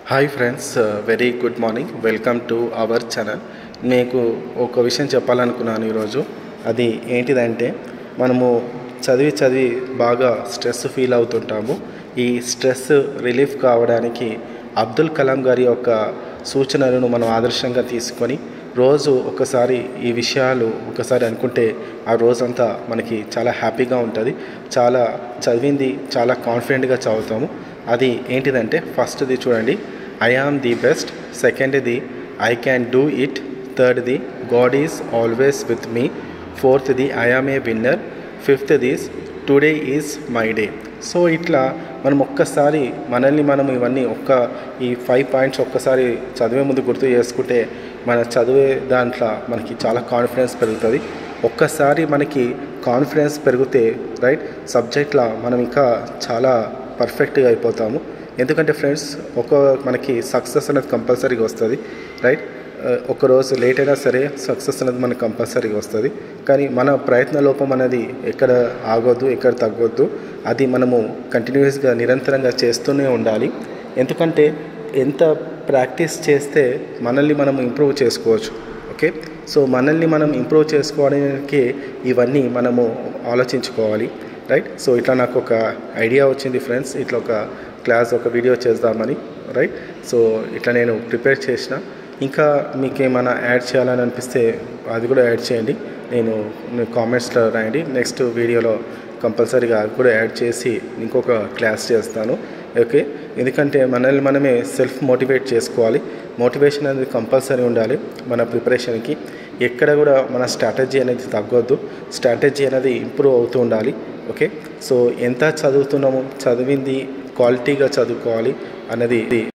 hi friends very good morning welcome to our channel మీకు ఒక విషయం చెప్పాలనుకున్నాను ఈరోజు అది ఏంటిదంటే మనము చదివి చదివి బాగా స్ట్రెస్ ఫీల్ అవుతుంటాము ఈ స్ట్రెస్ రిలీఫ్ కావడానికి అబ్దుల్ కలాం గారి యొక్క సూచనలను మనం ఆదర్శంగా తీసుకొని రోజు ఒకసారి ఈ విషయాలు ఒకసారి అనుకుంటే ఆ రోజంతా మనకి చాలా హ్యాపీగా ఉంటుంది చాలా చదివింది చాలా కాన్ఫిడెంట్గా చదువుతాము అది ఏంటిదంటే ఫస్ట్ది చూడండి ఐ ఆమ్ ది బెస్ట్ సెకండ్ది ఐ క్యాన్ డూ ఇట్ థర్డ్ది God is always with me ఫోర్త్ది ఐ ఆమ్ ఏ విన్నర్ ఫిఫ్త్ది today is my day so ఇట్లా మనం ఒక్కసారి మనల్ని మనం ఇవన్నీ ఒక్క ఈ ఫైవ్ పాయింట్స్ ఒక్కసారి చదివే ముందు గుర్తు చేసుకుంటే మన చదివే దాంట్లో మనకి చాలా కాన్ఫిడెన్స్ పెరుగుతుంది ఒక్కసారి మనకి కాన్ఫిడెన్స్ పెరిగితే రైట్ సబ్జెక్ట్లో మనం ఇంకా చాలా పర్ఫెక్ట్గా అయిపోతాము ఎందుకంటే ఫ్రెండ్స్ ఒక మనకి సక్సెస్ అనేది కంపల్సరీగా వస్తుంది రైట్ ఒక రోజు లేట్ అయినా సరే సక్సెస్ అనేది మనకు కంపల్సరీగా వస్తుంది కానీ మన ప్రయత్న లోపం అనేది ఎక్కడ ఆగొద్దు ఎక్కడ తగ్గొద్దు అది మనము కంటిన్యూస్గా నిరంతరంగా చేస్తూనే ఉండాలి ఎందుకంటే ఎంత ప్రాక్టీస్ చేస్తే మనల్ని మనం ఇంప్రూవ్ చేసుకోవచ్చు ఓకే సో మనల్ని మనం ఇంప్రూవ్ చేసుకోవడానికి ఇవన్నీ మనము ఆలోచించుకోవాలి రైట్ సో ఇట్లా నాకు ఒక ఐడియా వచ్చింది ఫ్రెండ్స్ ఇట్లా ఒక క్లాస్ ఒక వీడియో చేద్దామని రైట్ సో ఇట్లా నేను ప్రిపేర్ చేసిన ఇంకా మీకు ఏమైనా యాడ్ చేయాలని అనిపిస్తే అది కూడా యాడ్ చేయండి నేను కామెంట్స్లో రాయండి నెక్స్ట్ వీడియోలో కంపల్సరీగా అది కూడా యాడ్ చేసి ఇంకొక క్లాస్ చేస్తాను ఓకే ఎందుకంటే మనల్ని మనమే సెల్ఫ్ మోటివేట్ చేసుకోవాలి మోటివేషన్ అనేది కంపల్సరీ ఉండాలి మన ప్రిపరేషన్కి ఎక్కడ కూడా మన స్ట్రాటజీ అనేది తగ్గొద్దు స్ట్రాటజీ అనేది ఇంప్రూవ్ అవుతూ ఉండాలి ఓకే సో ఎంత చదువుతున్నామో చదివింది క్వాలిటీగా చదువుకోవాలి అన్నది